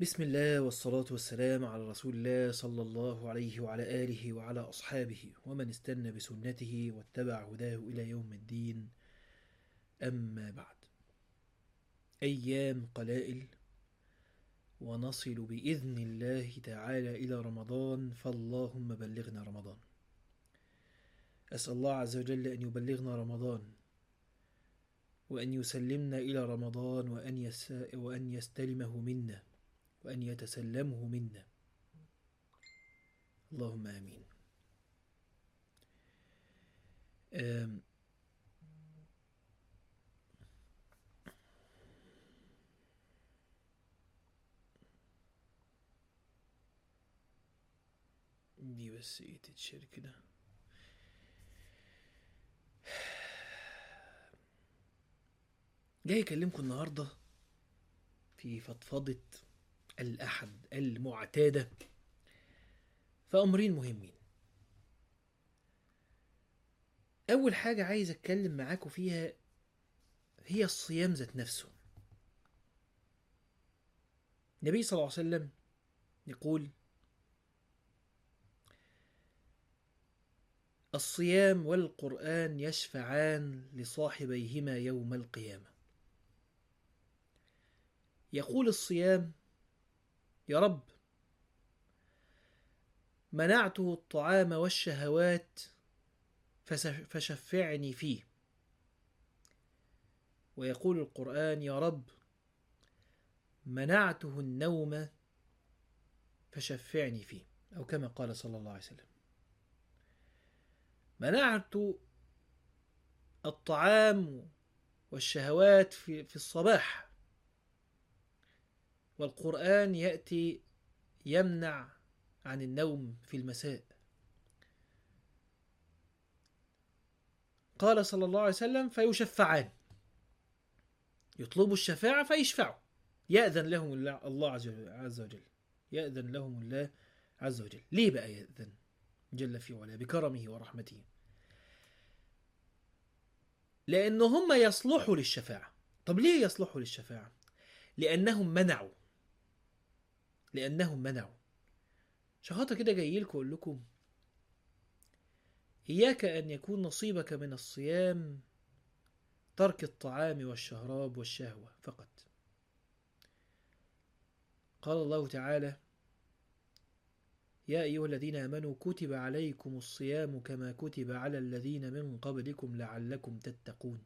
بسم الله والصلاة والسلام على رسول الله صلى الله عليه وعلى آله وعلى أصحابه ومن استنى بسنته واتبع هداه إلى يوم الدين أما بعد أيام قلائل ونصل بإذن الله تعالى إلى رمضان فاللهم بلغنا رمضان أسأل الله عز وجل أن يبلغنا رمضان وأن يسلمنا إلى رمضان وأن, يس... وأن يستلمه منا وأن يتسلمه منا اللهم آمين آم دي بس ايه تتشير كده جاي اكلمكم النهارده في فضفضه الأحد المعتادة فأمرين مهمين أول حاجة عايز أتكلم معاكم فيها هي الصيام ذات نفسه النبي صلى الله عليه وسلم يقول الصيام والقرآن يشفعان لصاحبيهما يوم القيامة يقول الصيام يا رب منعته الطعام والشهوات فشفعني فيه ويقول القرآن يا رب منعته النوم فشفعني فيه أو كما قال صلى الله عليه وسلم منعت الطعام والشهوات في, في الصباح والقرآن يأتي يمنع عن النوم في المساء قال صلى الله عليه وسلم فيشفعان يطلبوا الشفاعة فيشفعوا يأذن لهم الله عز وجل يأذن لهم الله عز وجل ليه بقى يأذن جل في علاه بكرمه ورحمته لأن هم يصلحوا للشفاعة طب ليه يصلحوا للشفاعة لأنهم منعوا لأنهم منعوا شخاطة كده جاي لكم أقول لكم إياك أن يكون نصيبك من الصيام ترك الطعام والشراب والشهوة فقط قال الله تعالى يا أيها الذين آمنوا كتب عليكم الصيام كما كتب على الذين من قبلكم لعلكم تتقون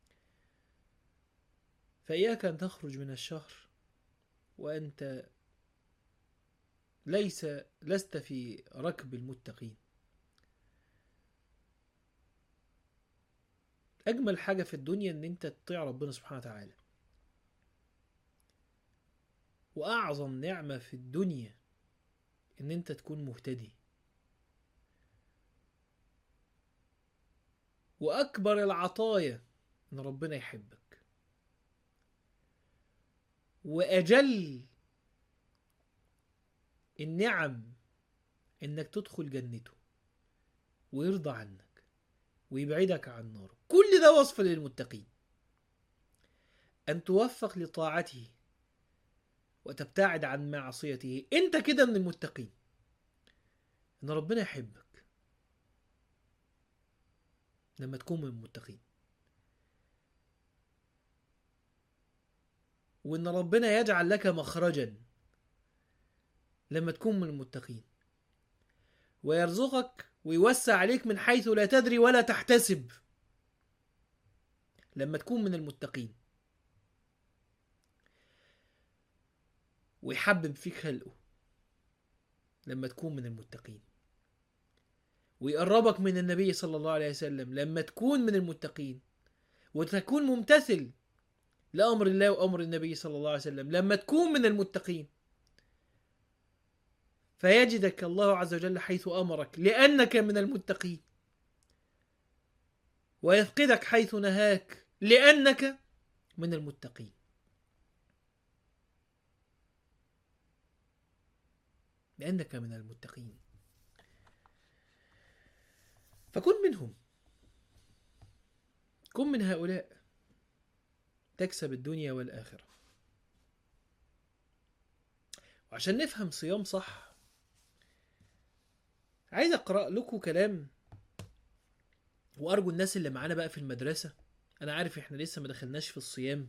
فإياك أن تخرج من الشهر وأنت ليس لست في ركب المتقين أجمل حاجة في الدنيا إن أنت تطيع ربنا سبحانه وتعالى وأعظم نعمة في الدنيا إن أنت تكون مهتدي وأكبر العطايا إن ربنا يحبك وأجل النعم انك تدخل جنته ويرضى عنك ويبعدك عن ناره كل ده وصف للمتقين ان توفق لطاعته وتبتعد عن معصيته انت كده من المتقين ان ربنا يحبك لما تكون من المتقين وان ربنا يجعل لك مخرجا لما تكون من المتقين ويرزقك ويوسع عليك من حيث لا تدري ولا تحتسب لما تكون من المتقين ويحبب فيك خلقه لما تكون من المتقين ويقربك من النبي صلى الله عليه وسلم لما تكون من المتقين وتكون ممتثل لأمر الله وأمر النبي صلى الله عليه وسلم لما تكون من المتقين فيجدك الله عز وجل حيث امرك لانك من المتقين ويفقدك حيث نهاك لانك من المتقين لانك من المتقين فكن منهم كن من هؤلاء تكسب الدنيا والاخره وعشان نفهم صيام صح عايز اقرا لكم كلام وارجو الناس اللي معانا بقى في المدرسه انا عارف احنا لسه ما دخلناش في الصيام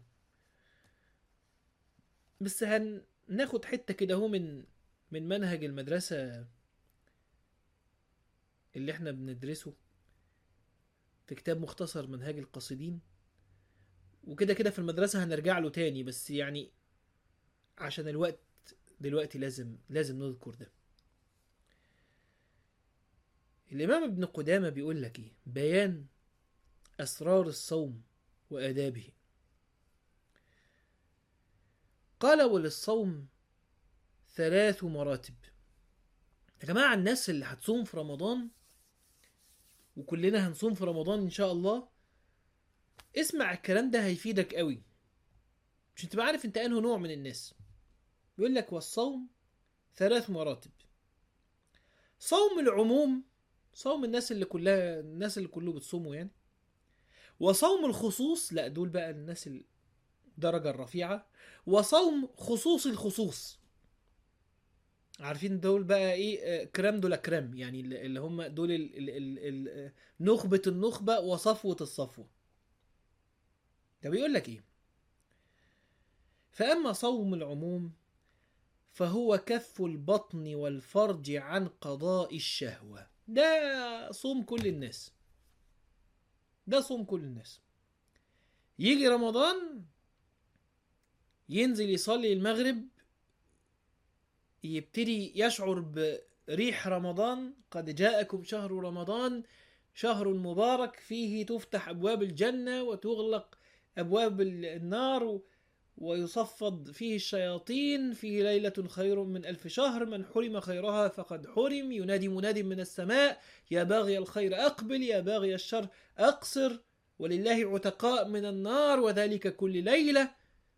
بس هناخد حته كده اهو من من منهج المدرسه اللي احنا بندرسه في كتاب مختصر منهاج القاصدين وكده كده في المدرسة هنرجع له تاني بس يعني عشان الوقت دلوقتي لازم لازم نذكر ده الإمام ابن قدامة بيقول لك إيه بيان أسرار الصوم وآدابه قال وللصوم ثلاث مراتب يا جماعة الناس اللي هتصوم في رمضان وكلنا هنصوم في رمضان إن شاء الله اسمع الكلام ده هيفيدك قوي مش تبقى عارف انت انه نوع من الناس يقول لك والصوم ثلاث مراتب صوم العموم صوم الناس اللي كلها الناس اللي كله بتصوموا يعني وصوم الخصوص لا دول بقى الناس الدرجة الرفيعة وصوم خصوص الخصوص عارفين دول بقى ايه كرام دول كرام يعني اللي هم دول ال ال ال ال نخبة النخبة وصفوة الصفوة ده بيقول لك ايه فأما صوم العموم فهو كف البطن والفرج عن قضاء الشهوة ده صوم كل الناس ده صوم كل الناس يجي رمضان ينزل يصلي المغرب يبتدي يشعر بريح رمضان قد جاءكم شهر رمضان شهر مبارك فيه تفتح أبواب الجنة وتغلق أبواب النار ويصفد فيه الشياطين فيه ليلة خير من ألف شهر من حرم خيرها فقد حرم ينادي مناد من السماء يا باغي الخير أقبل يا باغي الشر أقصر ولله عتقاء من النار وذلك كل ليلة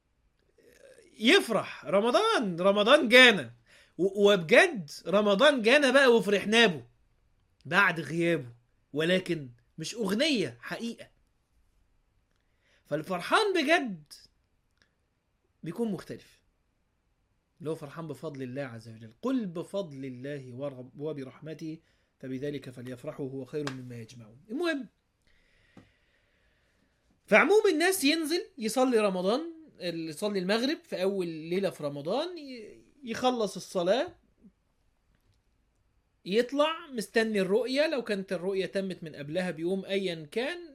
يفرح رمضان رمضان جانا وبجد رمضان جانا بقى وفرحنا به بعد غيابه ولكن مش أغنية حقيقة فالفرحان بجد بيكون مختلف اللي هو فرحان بفضل الله عز وجل قل بفضل الله وبرحمته فبذلك فليفرحوا هو خير مما يجمعون المهم فعموم الناس ينزل يصلي رمضان يصلي المغرب في أول ليلة في رمضان يخلص الصلاة يطلع مستني الرؤية لو كانت الرؤية تمت من قبلها بيوم أيا كان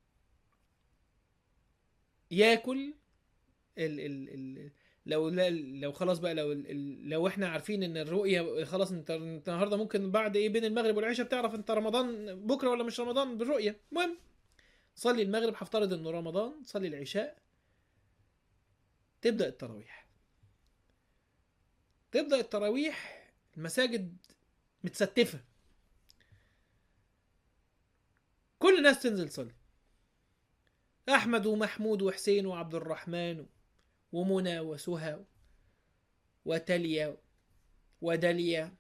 ياكل ال ال ال لو لو خلاص بقى لو لو احنا عارفين ان الرؤيه خلاص انت النهارده ممكن بعد ايه بين المغرب والعشاء بتعرف انت رمضان بكره ولا مش رمضان بالرؤيه المهم صلي المغرب هفترض انه رمضان صلي العشاء تبدا التراويح تبدا التراويح المساجد متستفه كل الناس تنزل تصلي احمد ومحمود وحسين وعبد الرحمن ومنى وسهى وتليا ودليا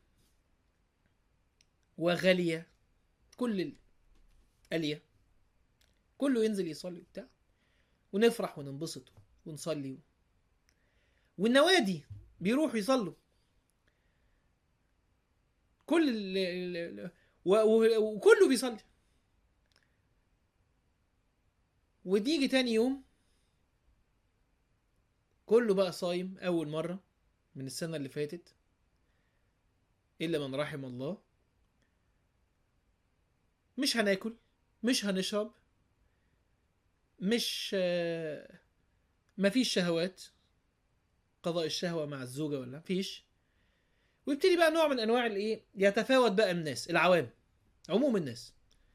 وغالية كل الألية كله ينزل يصلي وبتاع ونفرح وننبسط ونصلي والنوادي بيروحوا يصلوا كل ال ال وكله بيصلي وتيجي تاني يوم كله بقى صايم أول مرة من السنة اللي فاتت إلا من رحم الله مش هناكل مش هنشرب مش مفيش شهوات قضاء الشهوة مع الزوجة ولا مفيش ويبتدي بقى نوع من أنواع الإيه يتفاوت بقى الناس العوام عموم الناس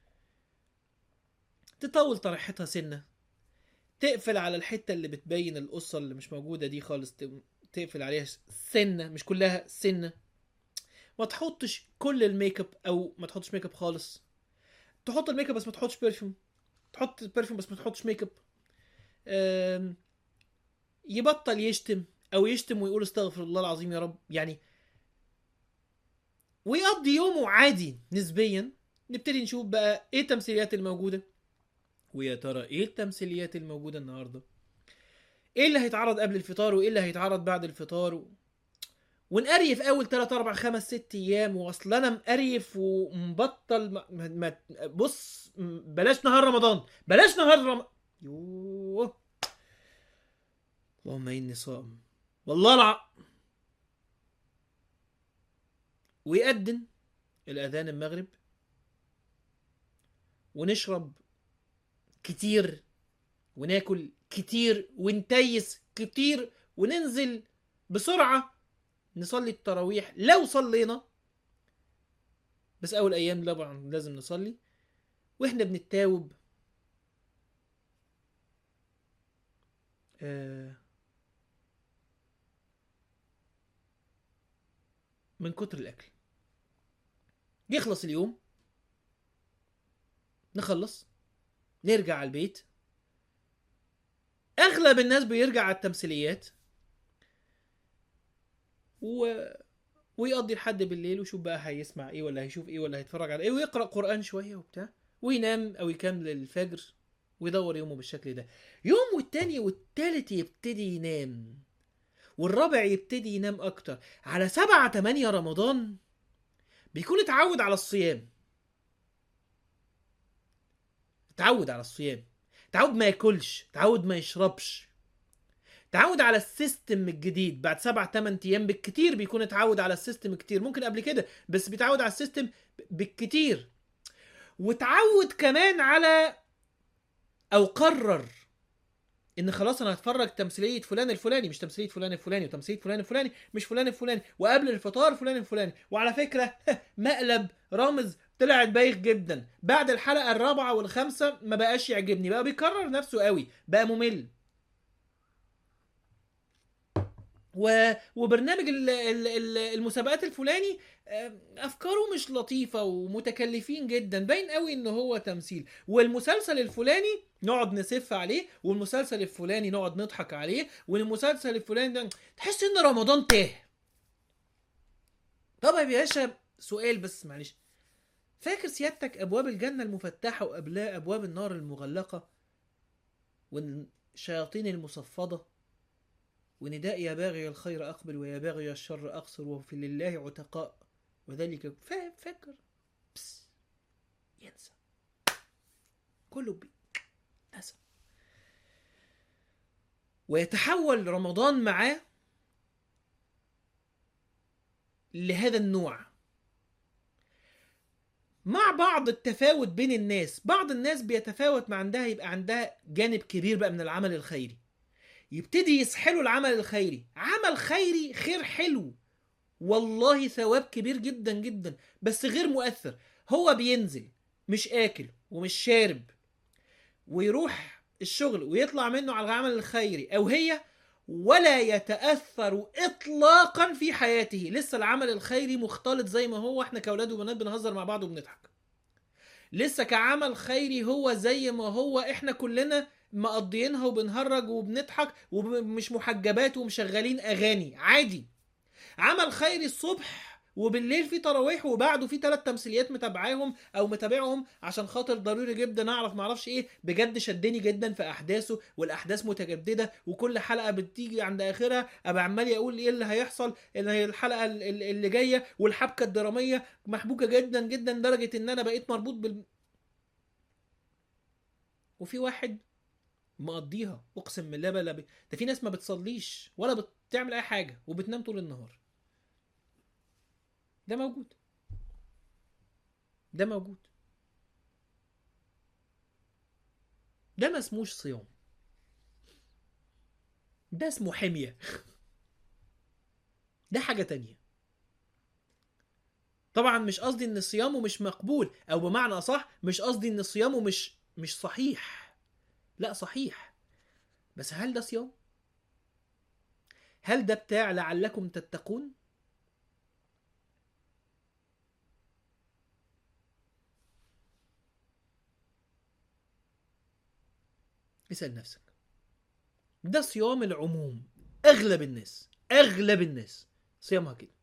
تطول طريحتها سنة تقفل على الحتة اللي بتبين القصة اللي مش موجودة دي خالص تقفل عليها سنة مش كلها سنة ما تحطش كل الميك اب او ما تحطش ميك اب خالص تحط الميك اب بس ما تحطش برفيوم تحط برفيوم بس ما تحطش ميك اب يبطل يشتم او يشتم ويقول استغفر الله العظيم يا رب يعني ويقضي يومه عادي نسبيا نبتدي نشوف بقى ايه التمثيليات الموجوده ويا ترى ايه التمثيليات الموجوده النهارده ايه اللي هيتعرض قبل الفطار وايه اللي هيتعرض بعد الفطار و... ونقريف اول 3 4 5 6 ايام واصل انا مقريف ومبطل ما ما بص بلاش نهار رمضان بلاش نهار رمضان يوه اللهم اني صائم والله الع ويأذن الأذان المغرب ونشرب كتير وناكل كتير ونتيس كتير وننزل بسرعة نصلي التراويح لو صلينا بس أول أيام طبعا لازم نصلي وإحنا بنتاوب آه من كتر الأكل يخلص اليوم نخلص نرجع على البيت اغلب الناس بيرجع على التمثيليات و... ويقضي لحد بالليل ويشوف بقى هيسمع ايه ولا هيشوف ايه ولا هيتفرج على ايه ويقرا قران شويه وبتاع وينام او يكمل الفجر ويدور يومه بالشكل ده يوم والتاني والتالت يبتدي ينام والرابع يبتدي ينام اكتر على سبعة تمانية رمضان بيكون اتعود على الصيام اتعود على الصيام اتعود ما ياكلش اتعود ما يشربش اتعود على السيستم الجديد بعد سبع تمن ايام بالكتير بيكون اتعود على السيستم كتير ممكن قبل كده بس بيتعود على السيستم بالكتير وتعود كمان على او قرر ان خلاص انا هتفرج تمثيليه فلان الفلاني مش تمثيليه فلان الفلاني وتمثيليه فلان الفلاني مش فلان الفلاني وقبل الفطار فلان الفلاني وعلى فكره مقلب رامز طلعت بايخ جدا بعد الحلقه الرابعه والخامسه ما بقاش يعجبني بقى بيكرر نفسه قوي بقى ممل و... وبرنامج ال... ال... ال- المسابقات الفلاني آه، افكاره مش لطيفه ومتكلفين جدا باين قوي ان هو تمثيل والمسلسل الفلاني نقعد نسف عليه والمسلسل الفلاني نقعد نضحك عليه والمسلسل الفلاني ده تحس ان رمضان تاه طب يا باشا سؤال بس معلش فاكر سيادتك ابواب الجنه المفتحه وقبلها ابواب النار المغلقه والشياطين المصفده ونداء يا باغي الخير أقبل ويا باغي الشر أقصر وفي لله عتقاء وذلك فا- فاكر بس ينسى كله بي نسى ويتحول رمضان معاه لهذا النوع مع بعض التفاوت بين الناس بعض الناس بيتفاوت مع عندها يبقى عندها جانب كبير بقى من العمل الخيري يبتدي يسحلوا العمل الخيري عمل خيري خير حلو والله ثواب كبير جدا جدا بس غير مؤثر هو بينزل مش اكل ومش شارب ويروح الشغل ويطلع منه على العمل الخيري او هي ولا يتاثر اطلاقا في حياته لسه العمل الخيري مختلط زي ما هو احنا كاولاد وبنات بنهزر مع بعض وبنضحك لسه كعمل خيري هو زي ما هو احنا كلنا مقضيينها وبنهرج وبنضحك ومش محجبات ومشغلين اغاني عادي عمل خيري الصبح وبالليل في تراويح وبعده في ثلاث تمثيليات متابعاهم او متابعهم عشان خاطر ضروري جدا اعرف معرفش ايه بجد شدني جدا في احداثه والاحداث متجدده وكل حلقه بتيجي عند اخرها ابقى عمال اقول ايه اللي هيحصل اللي هي الحلقه ال- ال- اللي جايه والحبكه الدراميه محبوكه جدا جدا لدرجه ان انا بقيت مربوط بال وفي واحد مقضيها اقسم بالله بلا ب... ده في ناس ما بتصليش ولا بتعمل اي حاجه وبتنام طول النهار ده موجود ده موجود ده ما اسموش صيام ده اسمه حمية ده حاجة تانية طبعا مش قصدي ان صيامه مش مقبول او بمعنى صح مش قصدي ان صيامه مش مش صحيح لا صحيح بس هل ده صيام هل ده بتاع لعلكم تتقون اسأل نفسك ده صيام العموم اغلب الناس اغلب الناس صيامها كده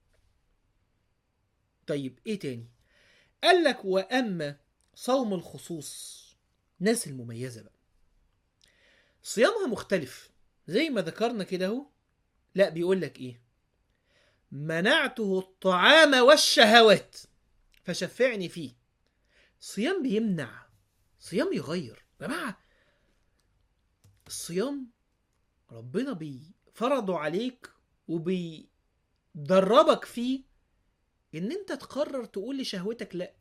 طيب ايه تاني قال لك واما صوم الخصوص ناس المميزه بقى صيامها مختلف زي ما ذكرنا كده اهو لا بيقول لك ايه منعته الطعام والشهوات فشفعني فيه صيام بيمنع صيام يغير يا جماعه الصيام ربنا بيفرضه عليك وبيدربك فيه ان انت تقرر تقول لشهوتك لا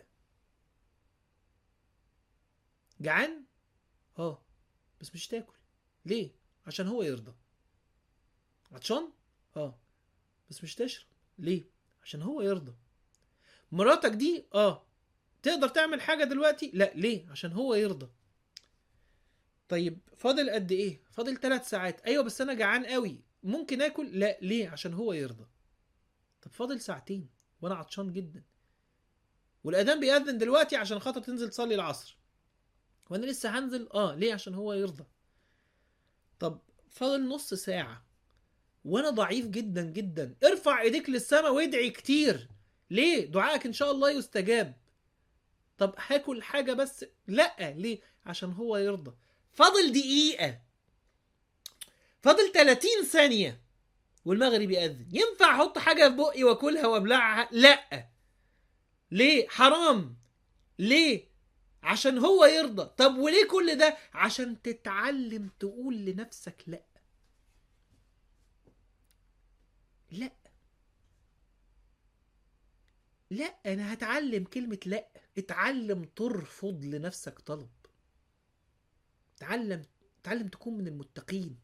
جعان اه بس مش تاكل ليه عشان هو يرضى عطشان اه بس مش تشرب ليه عشان هو يرضى مراتك دي اه تقدر تعمل حاجه دلوقتي لا ليه عشان هو يرضى طيب فاضل قد ايه فاضل ثلاث ساعات ايوه بس انا جعان قوي ممكن اكل لا ليه عشان هو يرضى طب فاضل ساعتين وانا عطشان جدا والاذان بيأذن دلوقتي عشان خاطر تنزل تصلي العصر وانا لسه هنزل اه ليه عشان هو يرضى طب فاضل نص ساعه وانا ضعيف جدا جدا ارفع ايديك للسماء وادعي كتير ليه دعائك ان شاء الله يستجاب طب هاكل حاجه بس لا ليه عشان هو يرضى فاضل دقيقه فاضل 30 ثانيه والمغرب يأذن ينفع احط حاجه في بقي واكلها وابلعها لا ليه حرام ليه عشان هو يرضى طب وليه كل ده عشان تتعلم تقول لنفسك لا لا لا انا هتعلم كلمة لا اتعلم ترفض لنفسك طلب تعلم تعلم تكون من المتقين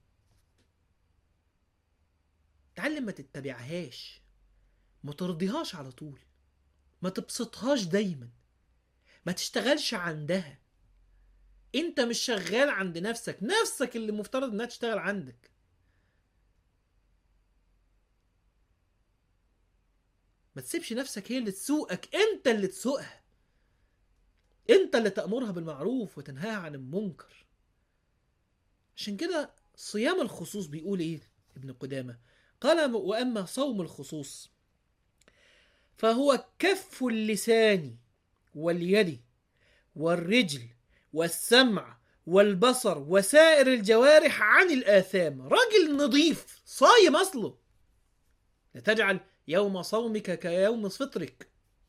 تعلم ما تتبعهاش ما ترضيهاش على طول ما تبسطهاش دايما ما تشتغلش عندها انت مش شغال عند نفسك نفسك اللي مفترض انها تشتغل عندك ما تسيبش نفسك هي اللي تسوقك انت اللي تسوقها انت اللي تأمرها بالمعروف وتنهاها عن المنكر عشان كده صيام الخصوص بيقول ايه ابن قدامة قال واما صوم الخصوص فهو كف اللسان واليد والرجل والسمع والبصر وسائر الجوارح عن الآثام راجل نظيف صايم أصله لا تجعل يوم صومك كيوم فطرك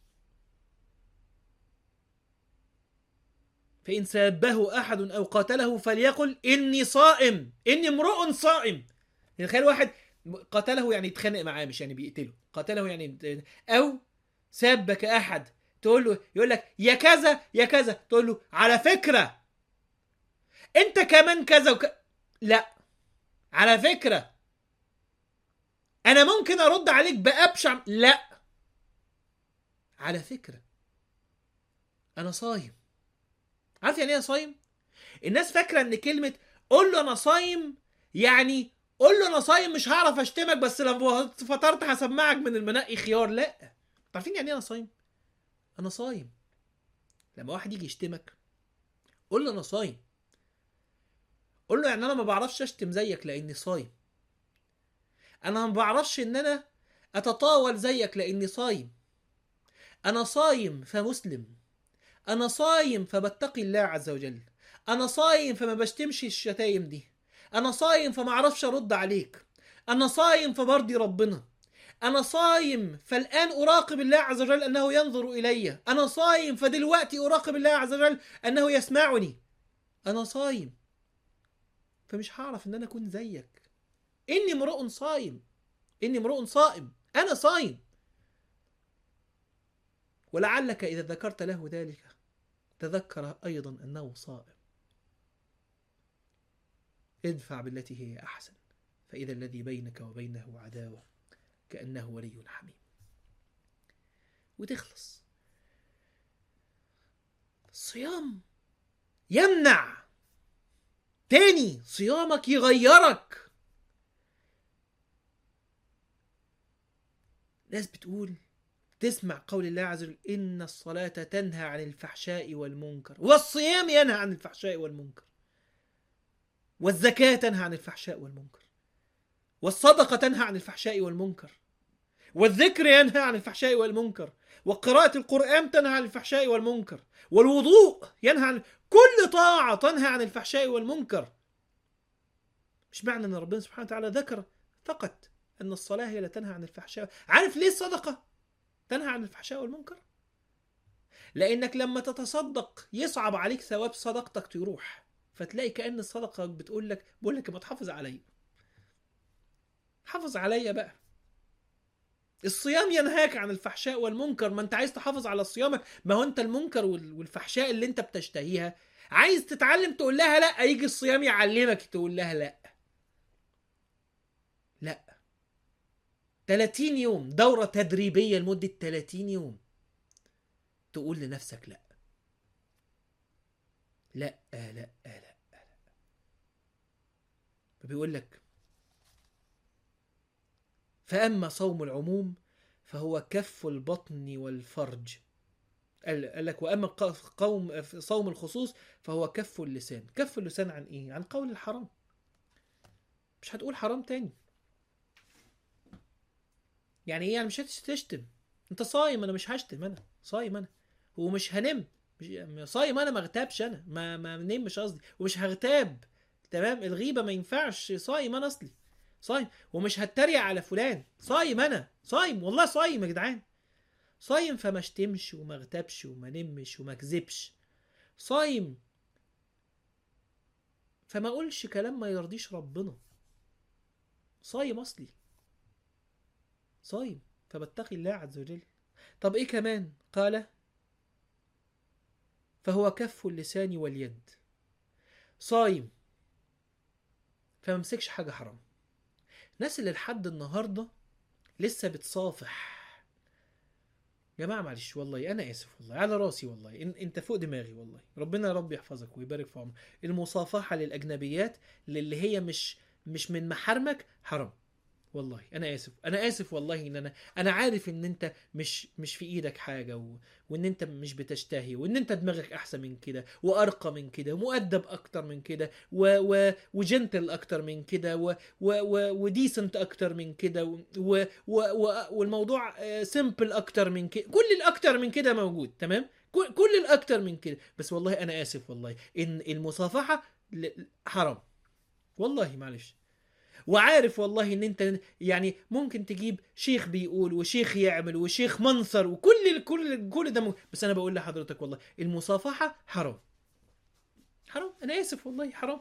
فإن سابه أحد أو قاتله فليقل إني صائم إني امرؤ صائم يعني تخيل واحد قتله يعني يتخانق معاه مش يعني بيقتله قتله يعني أو سابك أحد تقول له يقول لك يا كذا يا كذا تقول له على فكرة أنت كمان كذا وك... لا على فكرة أنا ممكن أرد عليك بأبشع لا على فكرة أنا صايم عارف يعني ايه صايم؟ الناس فاكره ان كلمه قول له انا صايم يعني قول له انا صايم مش هعرف اشتمك بس لو فطرت هسمعك من المنقي خيار لا عارفين يعني ايه انا صايم؟ انا صايم لما واحد يجي يشتمك قول له انا صايم قول له يعني انا ما بعرفش اشتم زيك لاني صايم انا ما بعرفش ان انا اتطاول زيك لاني صايم انا صايم فمسلم انا صايم فبتقي الله عز وجل انا صايم فما بشتمش الشتايم دي انا صايم فما اعرفش ارد عليك انا صايم فبرضي ربنا انا صايم فالان اراقب الله عز وجل انه ينظر الي انا صايم فدلوقتي اراقب الله عز وجل انه يسمعني انا صايم فمش هعرف ان انا اكون زيك اني امرؤ صايم اني امرؤ صائم انا صايم ولعلك اذا ذكرت له ذلك تذكر ايضا انه صائم ادفع بالتي هي احسن فاذا الذي بينك وبينه عداوه كانه ولي حميم وتخلص الصيام يمنع تاني صيامك يغيرك ناس بتقول تسمع قول الله عز وجل إن الصلاة تنهى عن الفحشاء والمنكر والصيام ينهى عن الفحشاء والمنكر والزكاة تنهى عن الفحشاء والمنكر والصدقة تنهى عن الفحشاء والمنكر والذكر ينهى عن الفحشاء والمنكر وقراءة القرآن تنهى عن الفحشاء والمنكر والوضوء ينهى عن كل طاعة تنهى عن الفحشاء والمنكر مش معنى أن ربنا سبحانه وتعالى ذكر فقط ان الصلاه هي لا تنهى عن الفحشاء عارف ليه الصدقه تنهى عن الفحشاء والمنكر لانك لما تتصدق يصعب عليك ثواب صدقتك تروح فتلاقي كان الصدقه بتقول لك بقول لك ما تحافظ عليا حافظ عليا بقى الصيام ينهاك عن الفحشاء والمنكر ما انت عايز تحافظ على صيامك ما هو انت المنكر وال- والفحشاء اللي انت بتشتهيها عايز تتعلم تقول لها لا يجي الصيام يعلمك تقول لها لا لا 30 يوم دورة تدريبية لمدة 30 يوم تقول لنفسك لا لا لا لا لا, لا. فبيقول لك فأما صوم العموم فهو كف البطن والفرج قال قال لك وأما ق- قوم صوم الخصوص فهو كف اللسان كف اللسان عن إيه؟ عن قول الحرام مش هتقول حرام تاني يعني ايه يعني مش هتشتم انت صايم انا مش هشتم انا صايم انا ومش هنم مش صايم انا ما اغتابش انا ما ما نمش قصدي ومش هغتاب تمام الغيبه ما ينفعش صايم انا اصلي صايم ومش هتريق على فلان صايم انا صايم والله صايم يا جدعان صايم فما اشتمش وما اغتابش وما نمش وما اكذبش صايم فما اقولش كلام ما يرضيش ربنا صايم اصلي صايم فبتقي الله عز وجل طب ايه كمان قال فهو كف اللسان واليد صايم فما مسكش حاجه حرام الناس اللي لحد النهارده لسه بتصافح يا جماعه معلش والله انا اسف والله على راسي والله إن انت فوق دماغي والله ربنا يا رب يحفظك ويبارك في عمرك المصافحه للاجنبيات للي هي مش مش من محارمك حرام والله انا اسف انا اسف والله ان انا انا عارف ان انت مش مش في ايدك حاجه و... وان انت مش بتشتهي وان انت دماغك احسن من كده وارقى من كده ومؤدب اكتر من كده و... و... وجنتل اكتر من كده و... و... و... وديسنت اكتر من كده و... و... و... و... والموضوع سيمبل اكتر من كده كل الاكتر من كده موجود تمام كل كل الاكتر من كده بس والله انا اسف والله ان المصافحه ل- حرام والله معلش وعارف والله ان انت يعني ممكن تجيب شيخ بيقول وشيخ يعمل وشيخ منثر وكل كل كل ده ممكن. بس انا بقول لحضرتك والله المصافحه حرام حرام انا اسف والله حرام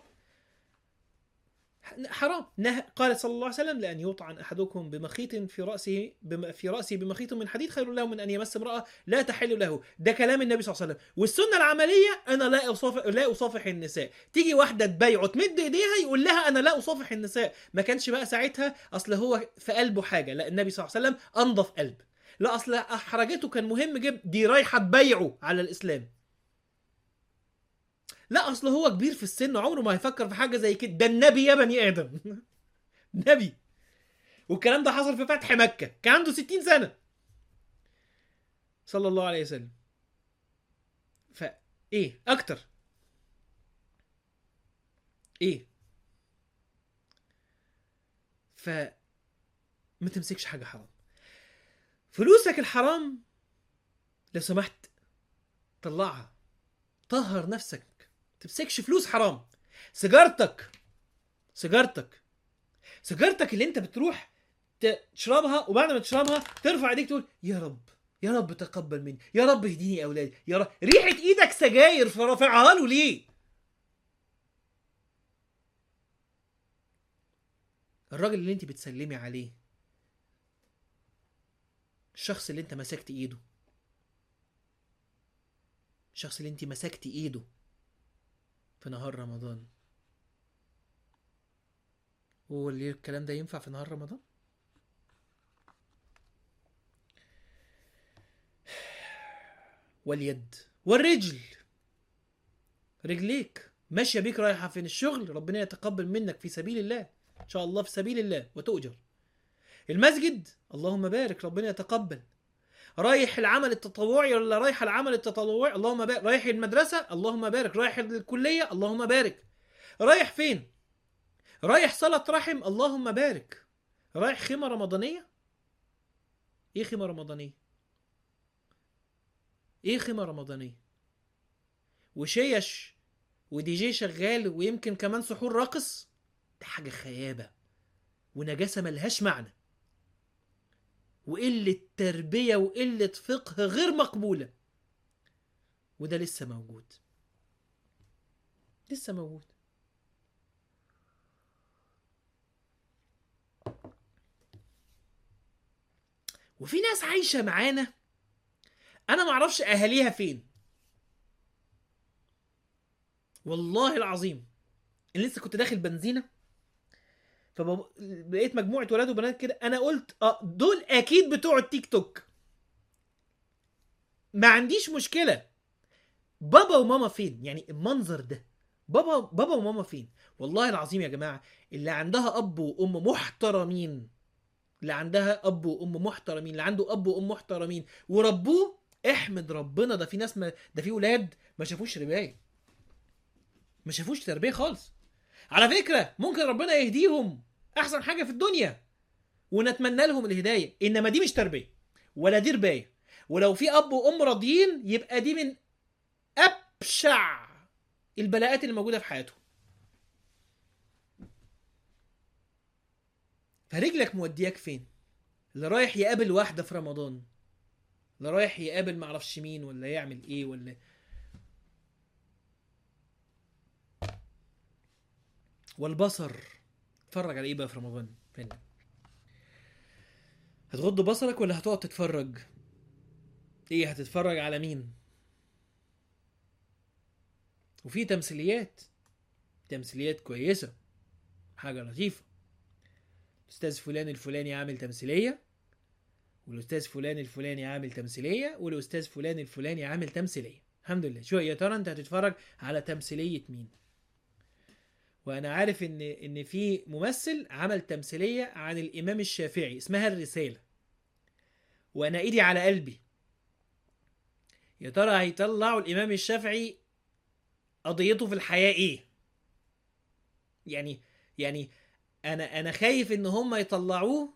حرام نه... قال صلى الله عليه وسلم لأن يطعن أحدكم بمخيط في رأسه بم... في رأسه بمخيط من حديد خير له من أن يمس امرأة لا تحل له ده كلام النبي صلى الله عليه وسلم والسنة العملية أنا لا أصافح لا أصافح النساء تيجي واحدة تبايعه تمد إيديها يقول لها أنا لا أصافح النساء ما كانش بقى ساعتها أصل هو في قلبه حاجة لا النبي صلى الله عليه وسلم أنظف قلب لا أصل حرجته كان مهم جدا دي رايحة تبايعه على الإسلام لا اصل هو كبير في السن عمره ما هيفكر في حاجه زي كده ده النبي يا بني ادم نبي والكلام ده حصل في فتح مكه كان عنده 60 سنه صلى الله عليه وسلم فايه اكتر ايه ف ما تمسكش حاجه حرام فلوسك الحرام لو سمحت طلعها طهر نفسك تمسكش فلوس حرام سيجارتك سيجارتك سيجارتك اللي انت بتروح تشربها وبعد ما تشربها ترفع ايديك تقول يا رب يا رب تقبل مني يا رب اهديني اولادي يا رب ريحه ايدك سجاير فرافعها له ليه الراجل اللي انت بتسلمي عليه الشخص اللي انت مسكت ايده الشخص اللي انت مسكت ايده في نهار رمضان هو اللي الكلام ده ينفع في نهار رمضان واليد والرجل رجليك ماشيه بيك رايحه فين الشغل ربنا يتقبل منك في سبيل الله ان شاء الله في سبيل الله وتؤجر المسجد اللهم بارك ربنا يتقبل رايح العمل التطوعي ولا رايح العمل التطوعي اللهم بارك رايح المدرسة اللهم بارك رايح الكلية اللهم بارك رايح فين رايح صلاة رحم اللهم بارك رايح خيمة رمضانية ايه خيمة رمضانية ايه خيمة رمضانية وشيش ودي جي شغال ويمكن كمان سحور راقص ده حاجة خيابة ونجاسة ملهاش معنى وقلة تربية وقلة فقه غير مقبولة وده لسه موجود لسه موجود وفي ناس عايشة معانا أنا معرفش أهاليها فين والله العظيم اللي لسه كنت داخل بنزينة فلقيت مجموعة ولاد وبنات كده أنا قلت أه دول أكيد بتوع التيك توك ما عنديش مشكلة بابا وماما فين يعني المنظر ده بابا بابا وماما فين والله العظيم يا جماعة اللي عندها أب وأم محترمين اللي عندها اب وام محترمين اللي عنده اب وام محترمين وربوه احمد ربنا ده في ناس ما ده في ولاد ما شافوش ربايه ما شافوش تربيه خالص على فكره ممكن ربنا يهديهم احسن حاجه في الدنيا ونتمنى لهم الهدايه انما دي مش تربيه ولا دي ربايه ولو في اب وام راضيين يبقى دي من ابشع البلاءات اللي موجوده في حياتهم فرجلك مودياك فين اللي رايح يقابل واحده في رمضان اللي رايح يقابل معرفش مين ولا يعمل ايه ولا والبصر اتفرج على ايه بقى في رمضان فين هتغض بصرك ولا هتقعد تتفرج ايه هتتفرج على مين وفي تمثيليات تمثيليات كويسه حاجه لطيفه الاستاذ فلان الفلاني عامل تمثيليه والاستاذ فلان الفلاني عامل تمثيليه والاستاذ فلان الفلاني عامل تمثيليه الحمد لله شو يا ترى انت هتتفرج على تمثيليه مين وانا عارف ان ان في ممثل عمل تمثيليه عن الامام الشافعي اسمها الرساله وانا ايدي على قلبي يا ترى هيطلعوا الامام الشافعي قضيته في الحياه ايه يعني يعني انا انا خايف ان هم يطلعوه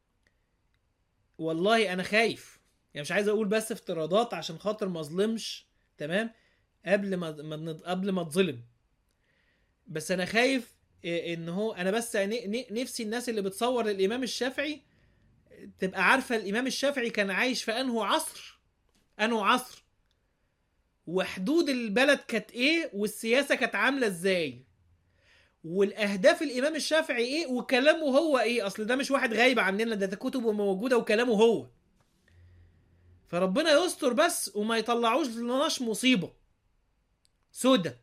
والله انا خايف يعني مش عايز اقول بس افتراضات عشان خاطر ما اظلمش تمام قبل ما ما- قبل ما اتظلم بس انا خايف إيه ان هو انا بس ن- ن- نفسي الناس اللي بتصور الامام الشافعي تبقى عارفه الامام الشافعي كان عايش في انه عصر انه عصر وحدود البلد كانت ايه والسياسه كانت عامله ازاي والاهداف الامام الشافعي ايه وكلامه هو ايه اصل ده مش واحد غايب عننا ده, ده كتبه موجوده وكلامه هو فربنا يستر بس وما يطلعوش لناش مصيبه سودة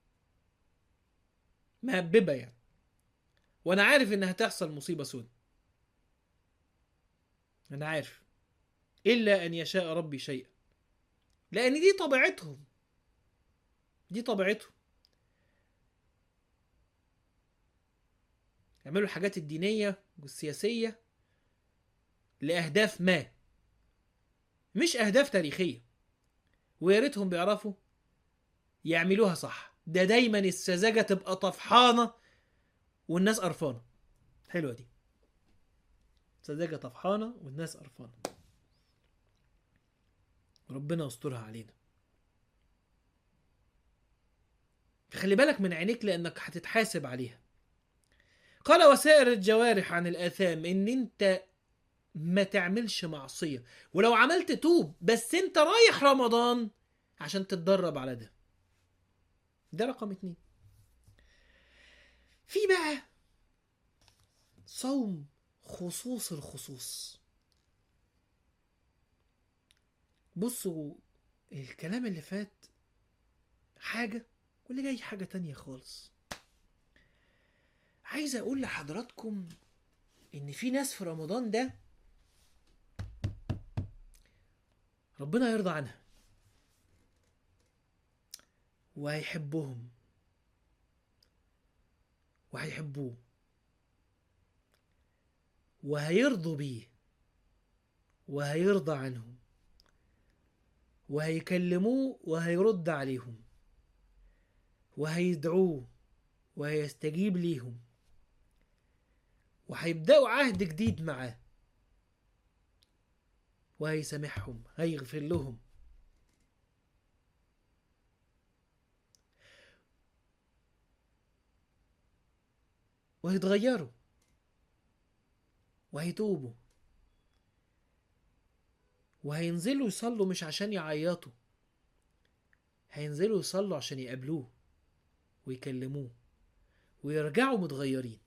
مهببه يعني وانا عارف ان هتحصل مصيبه سودة انا عارف الا ان يشاء ربي شيئا لان دي طبيعتهم دي طبيعتهم يعملوا الحاجات الدينية والسياسية لأهداف ما مش أهداف تاريخية ويا ريتهم بيعرفوا يعملوها صح ده دايما السذاجة تبقى طفحانة والناس قرفانة حلوة دي سذاجة طفحانة والناس قرفانة ربنا يسترها علينا خلي بالك من عينيك لأنك هتتحاسب عليها قال وسائر الجوارح عن الآثام إن أنت ما تعملش معصية ولو عملت توب بس أنت رايح رمضان عشان تتدرب على ده ده رقم اتنين في بقى صوم خصوص الخصوص بصوا الكلام اللي فات حاجة واللي جاي حاجة تانية خالص عايز اقول لحضراتكم ان في ناس في رمضان ده ربنا يرضى عنها وهيحبهم وهيحبوه وهيرضوا بيه وهيرضى عنهم وهيكلموه وهيرد عليهم وهيدعوه وهيستجيب ليهم وهيبدأوا عهد جديد معاه وهيسامحهم هيغفر لهم وهيتغيروا وهيتوبوا وهينزلوا يصلوا مش عشان يعيطوا هينزلوا يصلوا عشان يقابلوه ويكلموه ويرجعوا متغيرين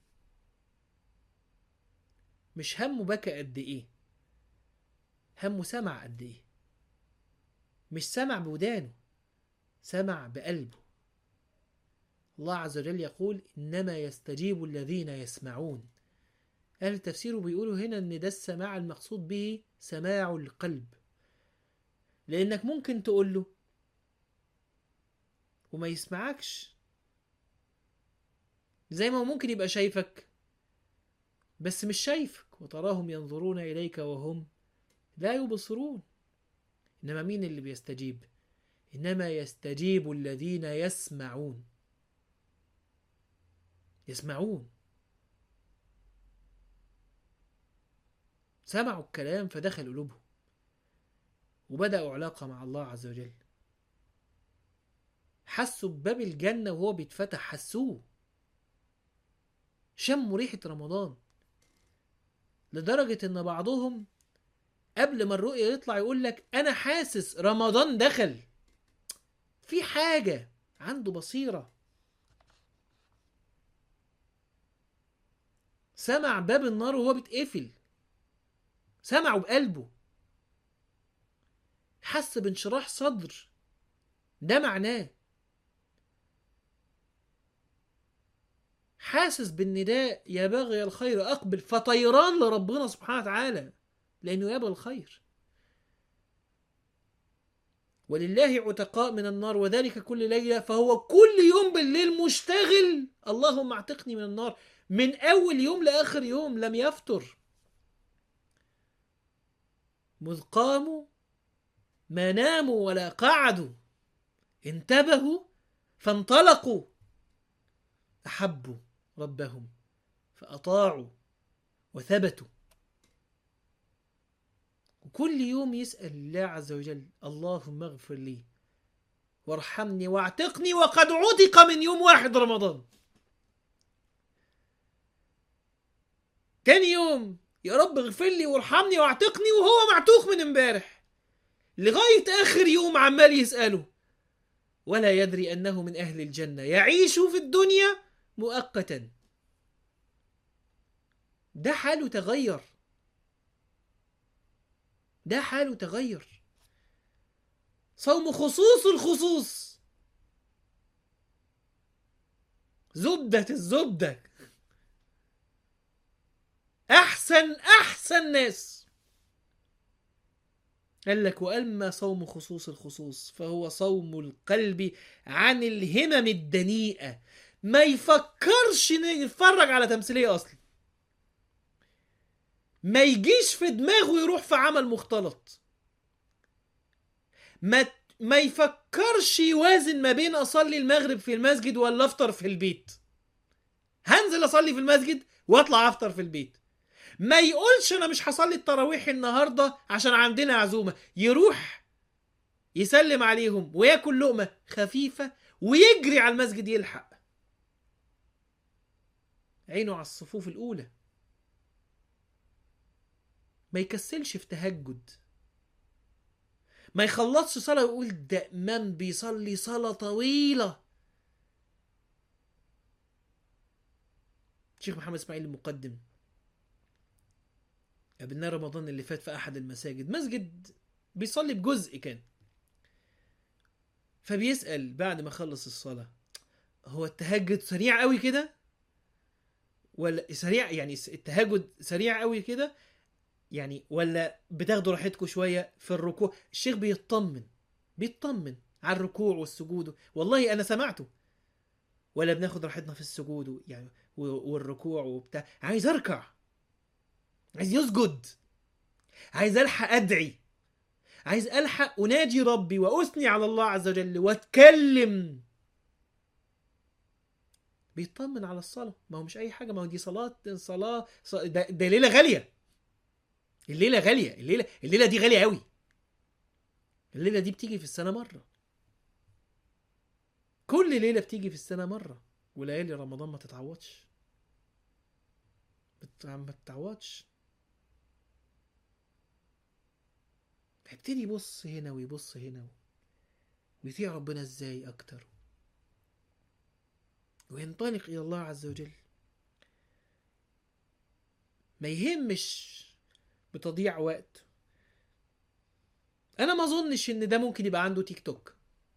مش همه بكى قد ايه همه سمع قد ايه مش سمع بودانه سمع بقلبه الله عز وجل يقول انما يستجيب الذين يسمعون اهل التفسير بيقولوا هنا ان ده السماع المقصود به سماع القلب لانك ممكن تقول له وما يسمعكش زي ما هو ممكن يبقى شايفك بس مش شايفك وتراهم ينظرون إليك وهم لا يبصرون إنما مين اللي بيستجيب إنما يستجيب الذين يسمعون يسمعون سمعوا الكلام فدخل قلوبهم وبدأوا علاقة مع الله عز وجل حسوا بباب الجنة وهو بيتفتح حسوه شموا ريحة رمضان لدرجة إن بعضهم قبل ما الرؤية يطلع يقول لك أنا حاسس رمضان دخل في حاجة عنده بصيرة سمع باب النار وهو بيتقفل سمعه بقلبه حس بانشراح صدر ده معناه حاسس بالنداء يا باغي الخير اقبل فطيران لربنا سبحانه وتعالى لانه يبغى الخير ولله عتقاء من النار وذلك كل ليله فهو كل يوم بالليل مشتغل اللهم اعتقني من النار من اول يوم لاخر يوم لم يفتر مذ قاموا ما ناموا ولا قعدوا انتبهوا فانطلقوا احبوا ربهم فاطاعوا وثبتوا وكل يوم يسال الله عز وجل اللهم اغفر لي وارحمني واعتقني وقد عتق من يوم واحد رمضان تاني يوم يا رب اغفر لي وارحمني واعتقني وهو معتوق من امبارح لغايه اخر يوم عمال يساله ولا يدري انه من اهل الجنه يعيش في الدنيا مؤقتا ده حاله تغير ده حاله تغير صوم خصوص الخصوص زبدة الزبدة أحسن أحسن ناس قال لك وأما صوم خصوص الخصوص فهو صوم القلب عن الهمم الدنيئة ما يفكرش يتفرج على تمثيلية أصلا ما يجيش في دماغه يروح في عمل مختلط ما ما يفكرش يوازن ما بين اصلي المغرب في المسجد ولا افطر في البيت هنزل اصلي في المسجد واطلع افطر في البيت ما يقولش انا مش هصلي التراويح النهارده عشان عندنا عزومه يروح يسلم عليهم وياكل لقمه خفيفه ويجري على المسجد يلحق عينه على الصفوف الاولى ما يكسلش في تهجد ما يخلصش صلاة ويقول ده من بيصلي صلاة طويلة شيخ محمد اسماعيل المقدم قابلناه رمضان اللي فات في احد المساجد مسجد بيصلي بجزء كان فبيسأل بعد ما خلص الصلاة هو التهجد سريع قوي كده ولا سريع يعني التهجد سريع قوي كده يعني ولا بتاخدوا راحتكم شويه في الركوع الشيخ بيطمن بيطمن على الركوع والسجود والله انا سمعته ولا بناخد راحتنا في السجود يعني والركوع وبتاع عايز اركع عايز يسجد عايز الحق ادعي عايز الحق اناجي ربي واثني على الله عز وجل واتكلم بيطمن على الصلاه ما هو مش اي حاجه ما هو دي صلاه صلاه ده, ده ليله غاليه الليله غاليه الليله الليله دي غاليه قوي الليله دي بتيجي في السنه مره كل ليله بتيجي في السنه مره وليالي رمضان ما تتعوضش ما تتعوضش فيبتدي يبص هنا ويبص هنا ويطيع ربنا ازاي اكتر وينطلق الى الله عز وجل ما يهمش بتضييع وقت انا ما اظنش ان ده ممكن يبقى عنده تيك توك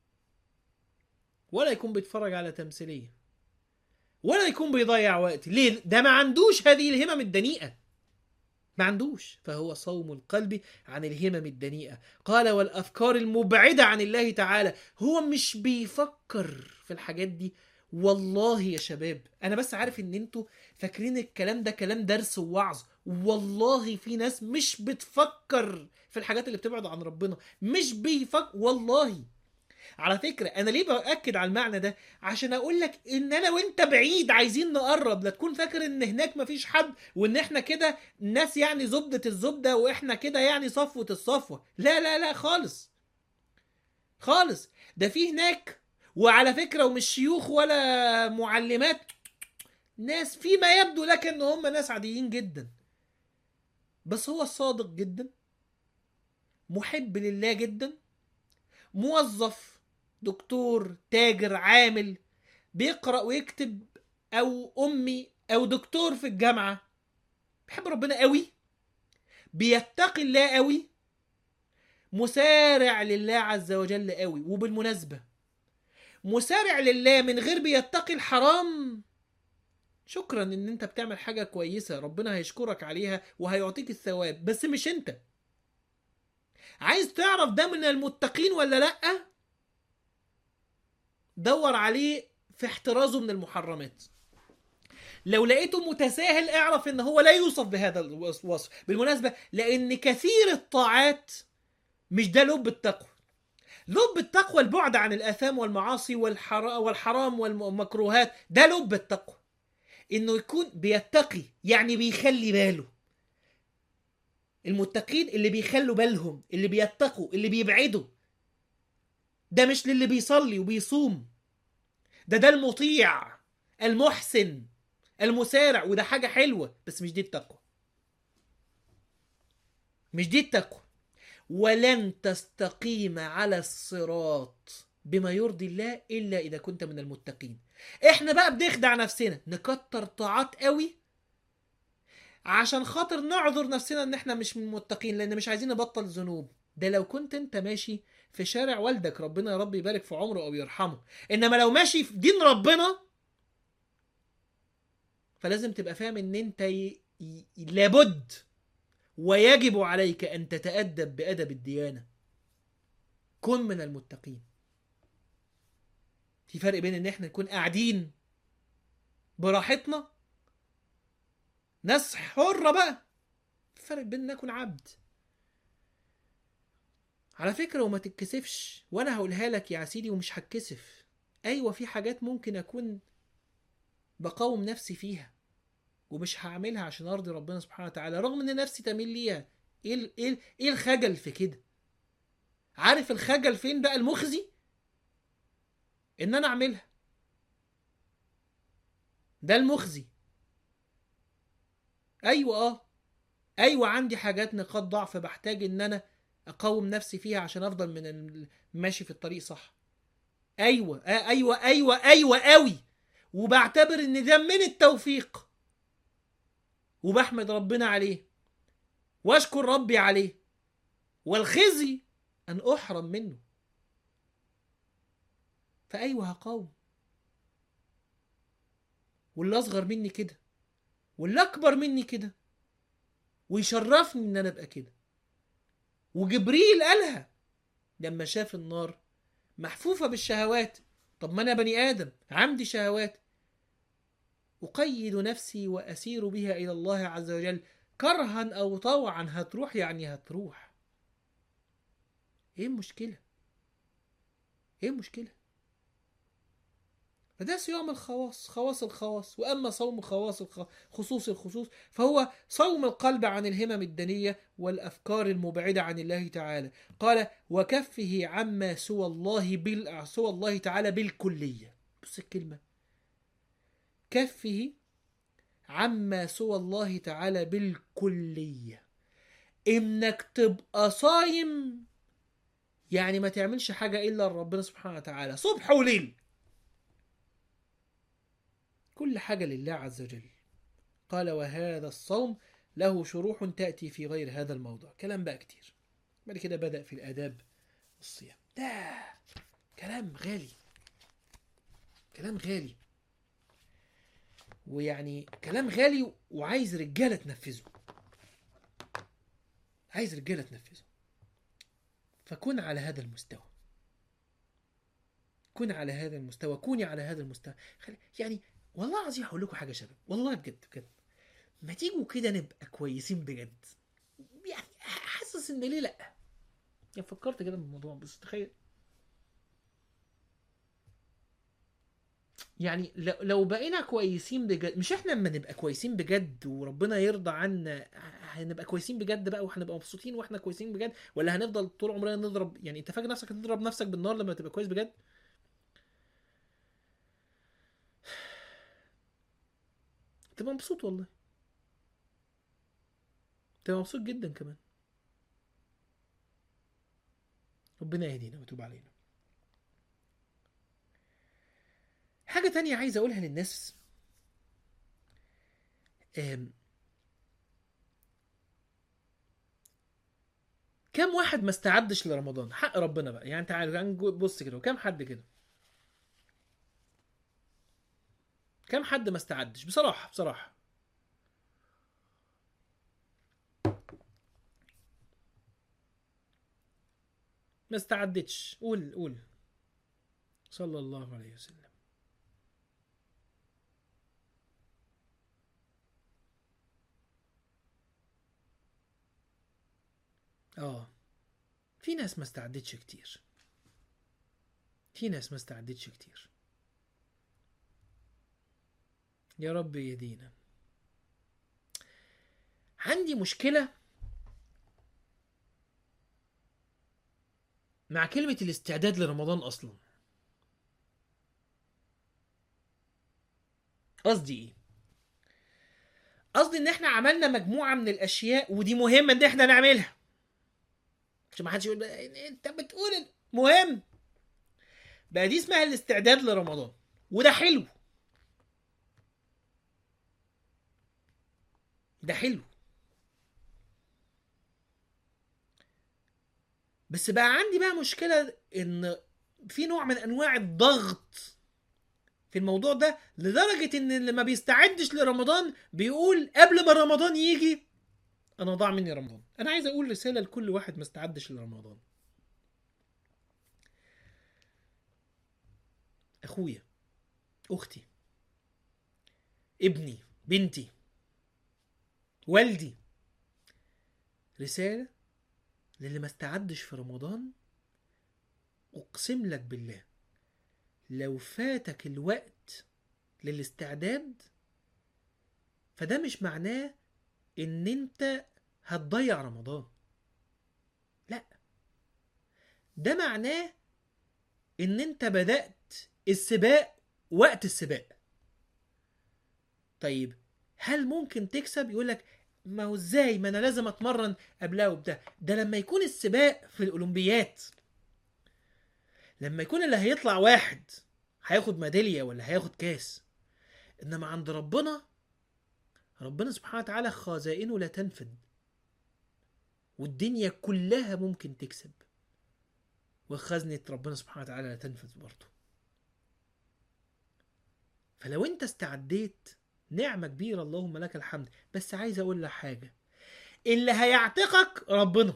ولا يكون بيتفرج على تمثيليه ولا يكون بيضيع وقت ليه ده ما عندوش هذه الهمم الدنيئه ما عندوش فهو صوم القلب عن الهمم الدنيئه قال والافكار المبعده عن الله تعالى هو مش بيفكر في الحاجات دي والله يا شباب انا بس عارف ان انتوا فاكرين الكلام ده كلام درس ووعظ والله في ناس مش بتفكر في الحاجات اللي بتبعد عن ربنا مش بيفكر والله على فكرة أنا ليه بأكد على المعنى ده؟ عشان أقول لك إن أنا وأنت بعيد عايزين نقرب لا تكون فاكر إن هناك مفيش حد وإن إحنا كده ناس يعني زبدة الزبدة وإحنا كده يعني صفوة الصفوة، لا لا لا خالص. خالص، ده في هناك وعلى فكرة ومش شيوخ ولا معلمات ناس فيما يبدو لك إن هم ناس عاديين جدا. بس هو صادق جدا محب لله جدا موظف دكتور تاجر عامل بيقرأ ويكتب أو أمي أو دكتور في الجامعة بيحب ربنا قوي بيتقي الله قوي مسارع لله عز وجل قوي وبالمناسبة مسارع لله من غير بيتقي الحرام شكرا ان انت بتعمل حاجة كويسة ربنا هيشكرك عليها وهيعطيك الثواب بس مش انت عايز تعرف ده من المتقين ولا لأ دور عليه في احترازه من المحرمات لو لقيته متساهل اعرف ان هو لا يوصف بهذا الوصف بالمناسبة لان كثير الطاعات مش ده لب التقوى لب التقوى البعد عن الآثام والمعاصي والحرام والمكروهات ده لب التقوى انه يكون بيتقي يعني بيخلي باله المتقين اللي بيخلوا بالهم اللي بيتقوا اللي بيبعدوا ده مش للي بيصلي وبيصوم ده ده المطيع المحسن المسارع وده حاجة حلوة بس مش دي التقوى مش دي التقوى ولن تستقيم على الصراط بما يرضي الله إلا إذا كنت من المتقين احنا بقى بنخدع نفسنا نكتر طاعات قوي عشان خاطر نعذر نفسنا ان احنا مش من المتقين لان مش عايزين نبطل ذنوب ده لو كنت انت ماشي في شارع والدك ربنا يا رب يبارك في عمره او يرحمه انما لو ماشي في دين ربنا فلازم تبقى فاهم ان انت ي... ي... لابد ويجب عليك ان تتادب بادب الديانه كن من المتقين في فرق بين ان احنا نكون قاعدين براحتنا ناس حرة بقى في فرق بين ان اكون عبد على فكرة وما تتكسفش وانا هقولها لك يا سيدي ومش هتكسف ايوه في حاجات ممكن اكون بقاوم نفسي فيها ومش هعملها عشان ارضي ربنا سبحانه وتعالى رغم ان نفسي تميل ليها ايه ايه ايه الخجل في كده عارف الخجل فين بقى المخزي ان انا اعملها ده المخزي ايوه اه ايوه عندي حاجات نقاط ضعف بحتاج ان انا اقاوم نفسي فيها عشان افضل من ماشي في الطريق صح ايوه آه ايوه ايوه ايوه قوي وبعتبر ان ده من التوفيق وبحمد ربنا عليه واشكر ربي عليه والخزي ان احرم منه فايوه هقاوم واللي اصغر مني كده واللي اكبر مني كده ويشرفني ان انا ابقى كده وجبريل قالها لما شاف النار محفوفه بالشهوات طب ما انا بني ادم عندي شهوات اقيد نفسي واسير بها الى الله عز وجل كرها او طوعا هتروح يعني هتروح ايه المشكله ايه المشكله فده صيام الخواص خواص الخواص واما صوم خواص الخ... خصوص الخصوص فهو صوم القلب عن الهمم الدنيه والافكار المبعده عن الله تعالى قال وكفه عما سوى الله بال... سوى الله تعالى بالكليه بص الكلمه كفه عما سوى الله تعالى بالكليه انك تبقى صايم يعني ما تعملش حاجة إلا لربنا سبحانه وتعالى صبح وليل كل حاجة لله عز وجل قال وهذا الصوم له شروح تأتي في غير هذا الموضوع كلام بقى كتير بعد كده بدأ في الآداب الصيام ده كلام غالي كلام غالي ويعني كلام غالي وعايز رجالة تنفذه عايز رجالة تنفذه فكن على هذا المستوى كن على هذا المستوى كوني على هذا المستوى خلي يعني والله العظيم هقول لكم حاجه يا شباب والله بجد بجد ما تيجوا كده نبقى كويسين بجد يعني حاسس ان ليه لا يعني فكرت كده بالموضوع بس تخيل يعني لو لو بقينا كويسين بجد مش احنا لما نبقى كويسين بجد وربنا يرضى عنا هنبقى كويسين بجد بقى وهنبقى مبسوطين واحنا كويسين بجد ولا هنفضل طول عمرنا نضرب يعني انت فاكر نفسك هتضرب نفسك بالنار لما تبقى كويس بجد تبقى مبسوط والله تبقى مبسوط جدا كمان ربنا يهدينا ويتوب علينا حاجة تانية عايز أقولها للناس أم، كم واحد ما استعدش لرمضان حق ربنا بقى يعني تعالوا يعني جو- بص كده كم حد كده كم حد ما استعدش بصراحة بصراحة ما استعدتش قول قول صلى الله عليه وسلم اه في ناس ما استعدتش كتير في ناس ما استعدتش كتير يا رب يهدينا عندي مشكلة مع كلمة الاستعداد لرمضان أصلا قصدي إيه؟ قصدي إن إحنا عملنا مجموعة من الأشياء ودي مهمة إن إحنا نعملها عشان ما حدش يقول بقى أنت بتقول مهم بقى دي اسمها الاستعداد لرمضان وده حلو ده حلو بس بقى عندي بقى مشكلة ان في نوع من انواع الضغط في الموضوع ده لدرجة ان اللي ما بيستعدش لرمضان بيقول قبل ما رمضان يجي انا ضاع مني رمضان انا عايز اقول رسالة لكل واحد ما استعدش لرمضان اخويا اختي ابني بنتي والدي رسالة للي ما استعدش في رمضان أقسم لك بالله لو فاتك الوقت للاستعداد فده مش معناه إن أنت هتضيع رمضان لا ده معناه إن أنت بدأت السباق وقت السباق طيب هل ممكن تكسب يقول لك ما هو ازاي ما انا لازم اتمرن قبلها وبتاع ده لما يكون السباق في الاولمبيات لما يكون اللي هيطلع واحد هياخد ميداليه ولا هياخد كاس انما عند ربنا ربنا سبحانه وتعالى خزائنه لا تنفد والدنيا كلها ممكن تكسب وخزنة ربنا سبحانه وتعالى لا تنفذ برضه فلو انت استعديت نعمة كبيرة اللهم لك الحمد بس عايز اقول لك حاجة اللي هيعتقك ربنا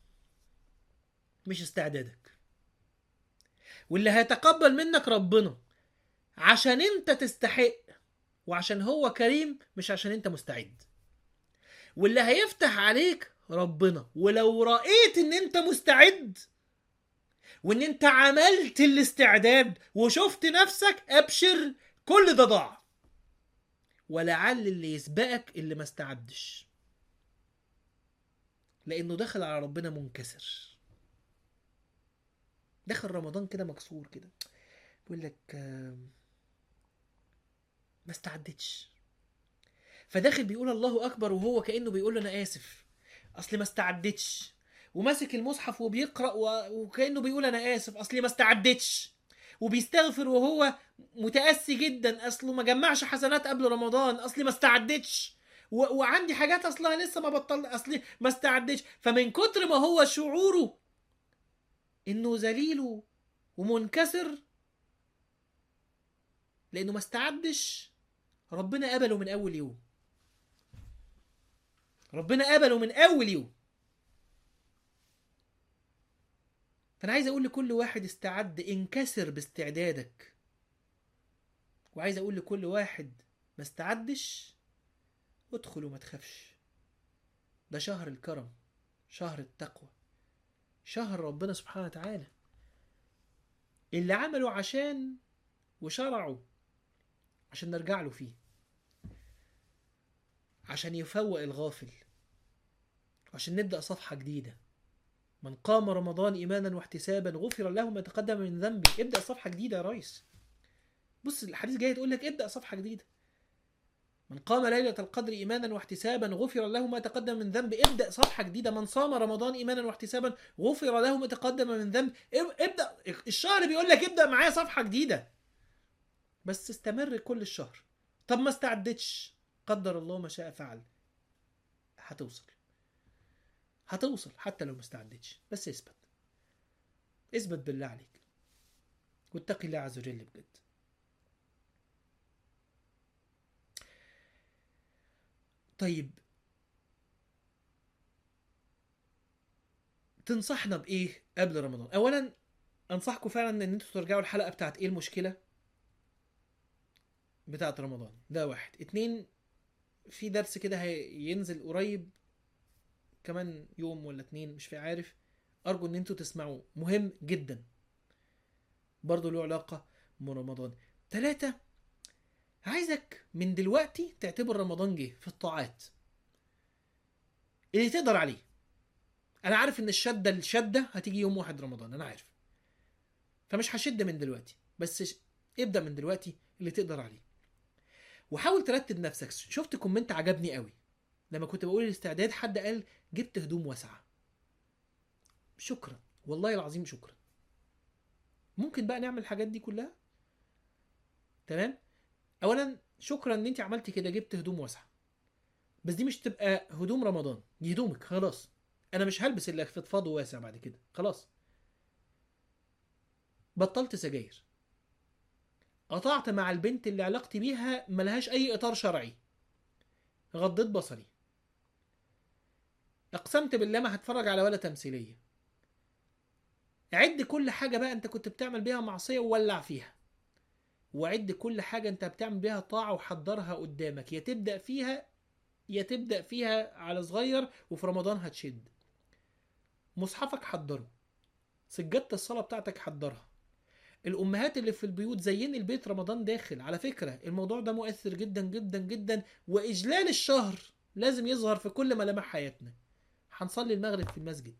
مش استعدادك واللي هيتقبل منك ربنا عشان انت تستحق وعشان هو كريم مش عشان انت مستعد واللي هيفتح عليك ربنا ولو رأيت ان انت مستعد وان انت عملت الاستعداد وشفت نفسك ابشر كل ده ضاع ولعل اللي يسبقك اللي ما استعدش لانه دخل على ربنا منكسر دخل رمضان كده مكسور كده بيقول لك آه، ما استعدتش فداخل بيقول الله اكبر وهو كانه بيقول له انا اسف اصل ما استعدتش وماسك المصحف وبيقرا و... وكانه بيقول انا اسف اصلي ما استعدتش وبيستغفر وهو متاسي جدا اصله ما جمعش حسنات قبل رمضان اصلي ما استعدتش و... وعندي حاجات اصلها لسه ما بطل اصلي ما استعدتش فمن كتر ما هو شعوره انه ذليل ومنكسر لانه ما استعدش ربنا قبله من اول يوم ربنا قبله من اول يوم فانا عايز اقول لكل واحد استعد انكسر باستعدادك وعايز اقول لكل واحد ما استعدش ادخل وما تخافش ده شهر الكرم شهر التقوى شهر ربنا سبحانه وتعالى اللي عمله عشان وشرعه عشان نرجع له فيه عشان يفوق الغافل عشان نبدأ صفحة جديدة من قام رمضان إيمانا واحتسابا غفر له ما تقدم من ذنبه ابدأ صفحة جديدة يا ريس بص الحديث جاي تقول لك ابدأ صفحة جديدة من قام ليلة القدر إيمانا واحتسابا غفر له ما تقدم من ذنب ابدأ صفحة جديدة من صام رمضان إيمانا واحتسابا غفر له ما تقدم من ذنب ابدأ الشهر بيقول لك ابدأ معايا صفحة جديدة بس استمر كل الشهر طب ما استعدتش قدر الله ما شاء فعل هتوصل هتوصل حتى لو ما استعدتش بس اثبت اثبت بالله عليك واتقي الله عز وجل بجد طيب تنصحنا بايه قبل رمضان اولا انصحكم فعلا ان انتوا ترجعوا الحلقه بتاعت ايه المشكله بتاعت رمضان ده واحد اتنين في درس كده هينزل قريب كمان يوم ولا اتنين مش في عارف ارجو ان انتوا تسمعوه مهم جدا برضه له علاقة برمضان تلاتة عايزك من دلوقتي تعتبر رمضان جه في الطاعات اللي تقدر عليه انا عارف ان الشدة الشدة هتيجي يوم واحد رمضان انا عارف فمش هشد من دلوقتي بس ابدأ من دلوقتي اللي تقدر عليه وحاول ترتب نفسك شفت كومنت عجبني قوي لما كنت بقول الاستعداد حد قال جبت هدوم واسعه شكرا والله العظيم شكرا ممكن بقى نعمل الحاجات دي كلها تمام اولا شكرا ان انت عملتي كده جبت هدوم واسعه بس دي مش تبقى هدوم رمضان دي هدومك خلاص انا مش هلبس الا فضفاض واسع بعد كده خلاص بطلت سجاير قطعت مع البنت اللي علاقتي بيها ملهاش اي اطار شرعي غضيت بصري اقسمت بالله ما هتفرج على ولا تمثيليه عد كل حاجه بقى انت كنت بتعمل بيها معصيه وولع فيها وعد كل حاجه انت بتعمل بيها طاعه وحضرها قدامك يا تبدا فيها يا تبدا فيها على صغير وفي رمضان هتشد مصحفك حضره سجادة الصلاة بتاعتك حضرها الامهات اللي في البيوت زين البيت رمضان داخل على فكره الموضوع ده مؤثر جدا جدا جدا واجلال الشهر لازم يظهر في كل ملامح حياتنا هنصلي المغرب في المسجد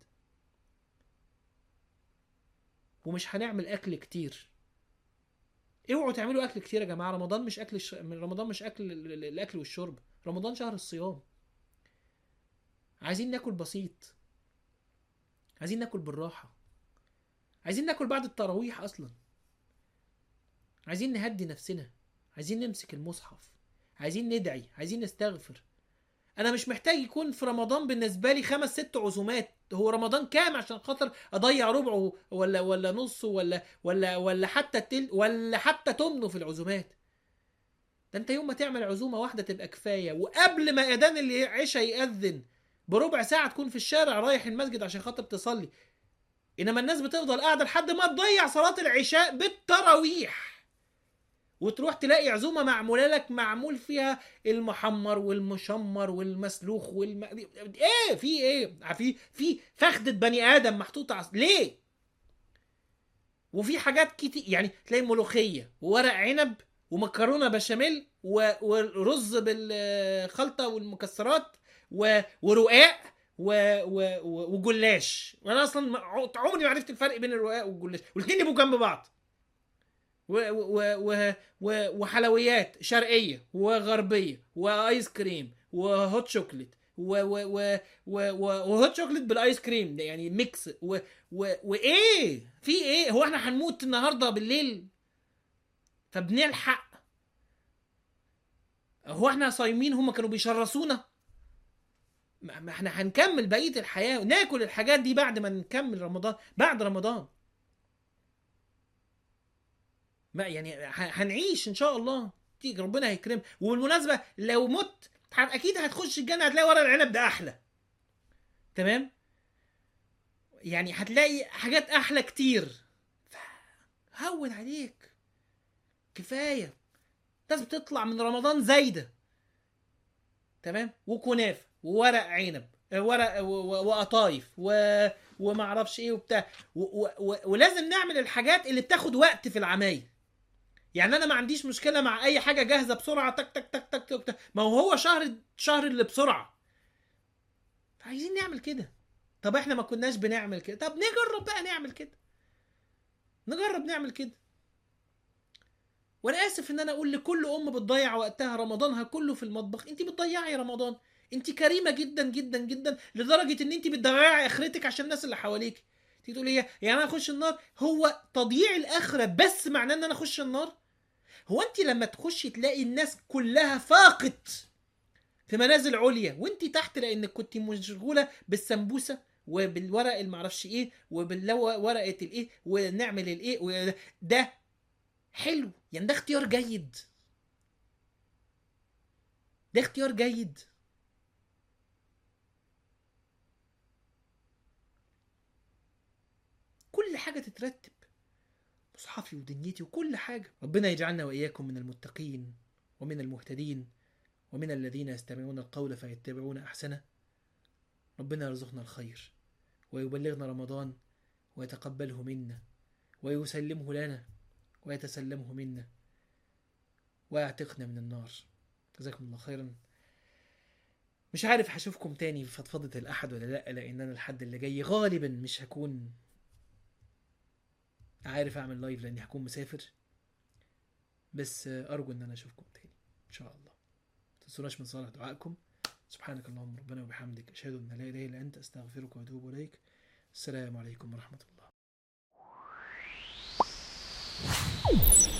ومش هنعمل اكل كتير اوعوا تعملوا اكل كتير يا جماعه رمضان مش اكل الش... رمضان مش اكل الاكل والشرب رمضان شهر الصيام عايزين ناكل بسيط عايزين ناكل بالراحه عايزين ناكل بعد التراويح اصلا عايزين نهدي نفسنا عايزين نمسك المصحف عايزين ندعي عايزين نستغفر انا مش محتاج يكون في رمضان بالنسبه لي خمس ست عزومات هو رمضان كام عشان خاطر اضيع ربعه ولا ولا نصه ولا ولا ولا حتى التل ولا حتى تمنه في العزومات ده انت يوم ما تعمل عزومه واحده تبقى كفايه وقبل ما اذان العشاء ياذن بربع ساعه تكون في الشارع رايح المسجد عشان خاطر تصلي انما الناس بتفضل قاعده لحد ما تضيع صلاه العشاء بالتراويح وتروح تلاقي عزومه معموله لك معمول فيها المحمر والمشمر والمسلوخ والم... ايه في ايه في في فخده بني ادم محطوطه عص... ليه وفي حاجات كتير يعني تلاقي ملوخيه وورق عنب ومكرونه بشاميل و... ورز بالخلطه والمكسرات و... ورقاق و... و... وجلاش وانا اصلا عمري ما عرفت الفرق بين الرقاق والجلاش والاثنين يبقوا جنب بعض و... و... و... و... وحلويات شرقيه وغربيه وايس كريم وهوت شوكليت و و و و و وهوت شوكليت بالايس كريم ده يعني ميكس و و وايه في ايه هو احنا هنموت النهارده بالليل فبنلحق هو احنا صايمين هم كانوا بيشرسونا ما ما احنا هنكمل بقيه الحياه وناكل الحاجات دي بعد ما نكمل رمضان بعد رمضان ما يعني ه- هنعيش ان شاء الله تيجي ربنا هيكرم وبالمناسبه لو مت ه- اكيد هتخش الجنه هتلاقي ورق العنب ده احلى تمام يعني هتلاقي حاجات احلى كتير ف- هون عليك كفايه الناس بتطلع من رمضان زايده تمام وكنافه وورق عنب آه، ورق و- و- وقطايف و... وما اعرفش ايه وبتاع و... و... و... ولازم نعمل الحاجات اللي بتاخد وقت في العمايل يعني انا ما عنديش مشكله مع اي حاجه جاهزه بسرعه تك تك تك تك تك, تك. ما هو هو شهر شهر اللي بسرعه عايزين نعمل كده طب احنا ما كناش بنعمل كده طب نجرب بقى نعمل كده نجرب نعمل كده وانا اسف ان انا اقول لكل ام بتضيع وقتها رمضانها كله في المطبخ انت بتضيعي رمضان انت كريمه جدا جدا جدا لدرجه ان انت بتضيعي اخرتك عشان الناس اللي حواليك تيجي تقولي ايه يعني انا اخش النار هو تضييع الاخره بس معناه ان انا اخش النار هو انت لما تخشي تلاقي الناس كلها فاقت في منازل عليا وانت تحت لانك كنت مشغوله بالسمبوسه وبالورق المعرفش ايه وبالورقه الايه ونعمل الايه و- ده حلو يعني ده اختيار جيد ده اختيار جيد كل حاجة تترتب مصحفي ودنيتي وكل حاجة ربنا يجعلنا وإياكم من المتقين ومن المهتدين ومن الذين يستمعون القول فيتبعون أحسنه ربنا يرزقنا الخير ويبلغنا رمضان ويتقبله منا ويسلمه لنا ويتسلمه منا ويعتقنا من النار جزاكم الله خيرا مش عارف هشوفكم تاني في فضفضة الأحد ولا لأ لأن أنا الحد اللي جاي غالبا مش هكون عارف أعمل لايف لأني هكون مسافر بس أرجو إن أنا أشوفكم تاني إن شاء الله تنسوناش من صالح دعائكم سبحانك اللهم ربنا وبحمدك أشهد أن لا إله إلا أنت أستغفرك وأتوب إليك السلام عليكم ورحمة الله